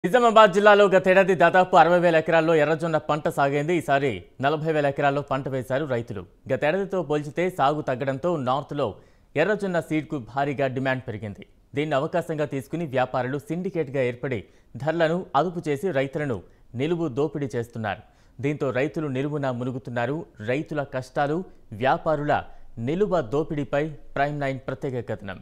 నిజామాబాద్ జిల్లాలో గతేడాది దాదాపు అరవై వేల ఎకరాల్లో ఎర్రజొన్న పంట సాగైంది ఈసారి నలభై వేల ఎకరాల్లో పంట వేశారు రైతులు గతేడాదితో పోల్చితే సాగు తగ్గడంతో నార్త్లో ఎర్రజొన్న సీడ్కు భారీగా డిమాండ్ పెరిగింది దీన్ని అవకాశంగా తీసుకుని వ్యాపారులు సిండికేట్గా ఏర్పడి ధరలను అదుపు చేసి రైతులను నిలువు దోపిడీ చేస్తున్నారు దీంతో రైతులు నిలువున మునుగుతున్నారు రైతుల కష్టాలు వ్యాపారుల నిలువ దోపిడీపై ప్రైమ్ నైన్ ప్రత్యేక కథనం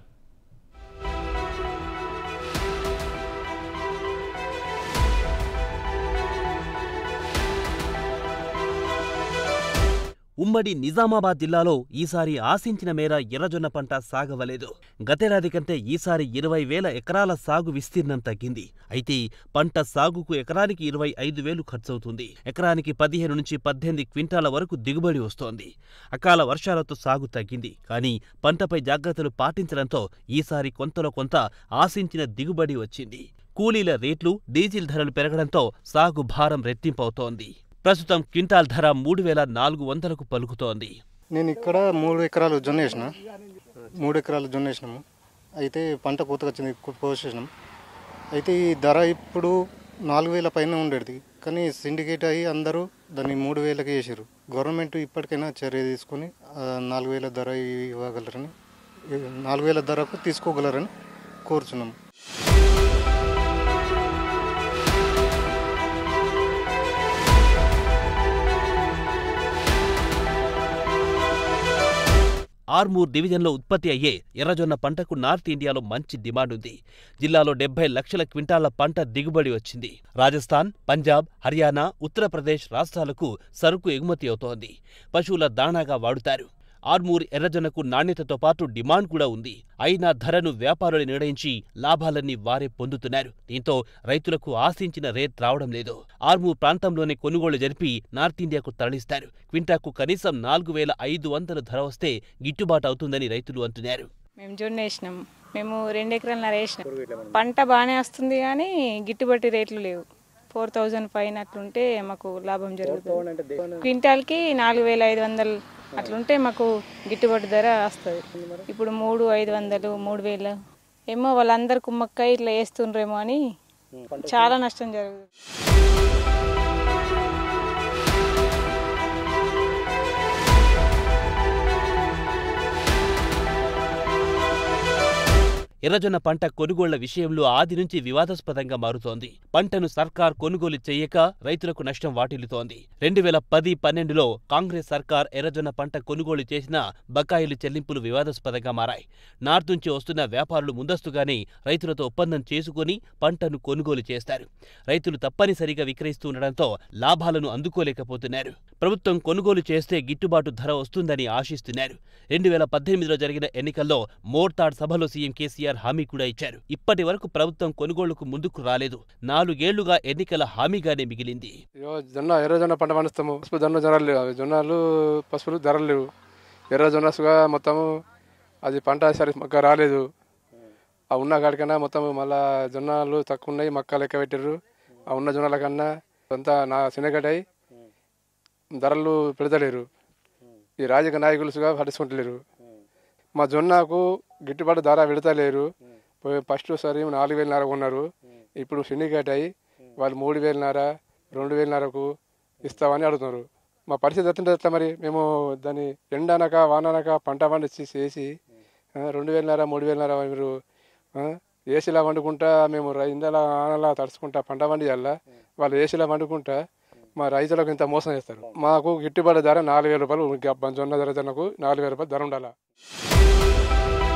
ఉమ్మడి నిజామాబాద్ జిల్లాలో ఈసారి ఆశించిన మేర ఎర్రజొన్న పంట సాగవలేదు గతేడాది కంటే ఈసారి ఇరవై వేల ఎకరాల సాగు విస్తీర్ణం తగ్గింది అయితే పంట సాగుకు ఎకరానికి ఇరవై ఐదు వేలు ఖర్చవుతుంది ఎకరానికి పదిహేను నుంచి పద్దెనిమిది క్వింటాల వరకు దిగుబడి వస్తోంది అకాల వర్షాలతో సాగు తగ్గింది కానీ పంటపై జాగ్రత్తలు పాటించడంతో ఈసారి కొంతలో కొంత ఆశించిన దిగుబడి వచ్చింది కూలీల రేట్లు డీజిల్ ధరలు పెరగడంతో సాగు భారం రెట్టింపవుతోంది ప్రస్తుతం క్వింటాల్ ధర మూడు వేల నాలుగు వందలకు పలుకుతోంది నేను ఇక్కడ మూడు ఎకరాలు జొన్న వేసిన మూడు ఎకరాలు జొన్న వేసినాము అయితే పంట కోతకు వచ్చింది కో- కోసేసినాం అయితే ఈ ధర ఇప్పుడు నాలుగు వేల పైన ఉండేది కానీ సిండికేట్ అయ్యి అందరూ దాన్ని మూడు వేలకి వేసారు గవర్నమెంట్ ఇప్పటికైనా చర్య తీసుకొని ఆ, నాలుగు వేల ధర ఇవ్వగలరని నాలుగు వేల ధరకు తీసుకోగలరని కోరుచున్నాం ఆర్మూర్ డివిజన్లో ఉత్పత్తి అయ్యే ఎర్రజొన్న పంటకు నార్త్ ఇండియాలో మంచి డిమాండ్ ఉంది జిల్లాలో డెబ్బై లక్షల క్వింటాల పంట దిగుబడి వచ్చింది రాజస్థాన్ పంజాబ్ హర్యానా ఉత్తరప్రదేశ్ రాష్ట్రాలకు సరుకు ఎగుమతి అవుతోంది పశువుల దాణాగా వాడుతారు ఆర్మూర్ ఎర్రజొన్నకు నాణ్యతతో పాటు డిమాండ్ కూడా ఉంది అయినా ధరను వ్యాపారులు నిర్ణయించి లాభాలన్నీ వారే పొందుతున్నారు దీంతో రైతులకు ఆశించిన రేట్ రావడం లేదు ఆర్మూర్ ప్రాంతంలోనే కొనుగోలు జరిపి నార్త్ ఇండియాకు తరలిస్తారు క్వింటాకు కనీసం నాలుగు వేల ఐదు వందల ధర వస్తే గిట్టుబాటు అవుతుందని రైతులు అంటున్నారు మేము జొన్న వేసినాం మేము రెండు ఎకరాలన్నర వేసినాం పంట బాగానే వస్తుంది కానీ గిట్టుబాటు రేట్లు లేవు ఫోర్ థౌజండ్ పైన అట్లుంటే మాకు లాభం జరుగుతుంది క్వింటాల్కి నాలుగు వేల ఐదు వందలు అట్లుంటే మాకు గిట్టుబాటు ధర వస్తుంది ఇప్పుడు మూడు ఐదు వందలు మూడు వేలు ఏమో వాళ్ళందరు కుమ్మక్క ఇట్లా వేస్తుండ్రేమో అని చాలా నష్టం జరుగుతుంది ఎర్రజొన్న పంట కొనుగోళ్ల విషయంలో ఆది నుంచి వివాదాస్పదంగా మారుతోంది పంటను సర్కార్ కొనుగోలు చేయక రైతులకు నష్టం వాటిల్లుతోంది రెండు వేల పది పన్నెండులో కాంగ్రెస్ సర్కార్ ఎర్రజొన్న పంట కొనుగోలు చేసిన బకాయిలు చెల్లింపులు వివాదాస్పదంగా మారాయి నార్త్ నుంచి వస్తున్న వ్యాపారులు ముందస్తుగానే రైతులతో ఒప్పందం చేసుకుని పంటను కొనుగోలు చేస్తారు రైతులు తప్పనిసరిగా విక్రయిస్తుండటంతో లాభాలను అందుకోలేకపోతున్నారు ప్రభుత్వం కొనుగోలు చేస్తే గిట్టుబాటు ధర వస్తుందని ఆశిస్తున్నారు రెండు వేల పద్దెనిమిదిలో జరిగిన ఎన్నికల్లో మోర్తాడ్ సభలో సీఎం కేసీఆర్ హామీ కూడా ఇచ్చారు ఇప్పటి వరకు ప్రభుత్వం కొనుగోలుకు ముందుకు రాలేదు నాలుగేళ్లుగా ఎన్నికల హామీగానే మిగిలింది ఇగో జొన్న ఎర్ర జొన్న పంట పండిస్తాము పసుపు జొన్న ధరలు లేవు అవి జొన్నలు పసుపులు ధరలు లేవు ఎర్ర జొన్న సుగా మొత్తము అది పంట సరి మక్క రాలేదు ఆ ఉన్న కాడికన్నా మొత్తం మళ్ళా జొన్నలు తక్కువ ఉన్నాయి మక్క లెక్క పెట్టారు ఆ ఉన్న జొన్నల కన్నా అంతా నా శనగడ్డాయి ధరలు పెడతలేరు ఈ రాజకీయ నాయకులు సుగా పట్టించుకుంటలేరు మా జొన్నకు గిట్టుబాటు ధర పెడతలేరు పోయి ఫస్ట్ సారి నాలుగు వేలన్నర కొన్నారు ఇప్పుడు సిండికేట్ అయ్యి వాళ్ళు మూడు వేలన్నర రెండు వేలన్నరకు ఇస్తామని అడుగుతున్నారు మా పరిస్థితి ఎట్లుంటుంది ఎట్లా మరి మేము దాన్ని ఎండనక వాననక పంట పండించి చేసి ఆ, రెండు వేలన్నర మూడు వేలన్నర మీరు ఆ, ఏసీలా వండుకుంటా మేము రై- ఇందలా ఆనలా తడుచుకుంటా పంట పండియాలా వాళ్ళు ఏసీలా వండుకుంటా మా రైతులకు ఇంత మోసం చేస్తారు మాకు గిట్టుబాటు ధర నాలుగు వేల రూపాయలు గ- జొన్న ధర జొన్నకు నాలుగు వేల రూపాయలు ధర ఉండాలి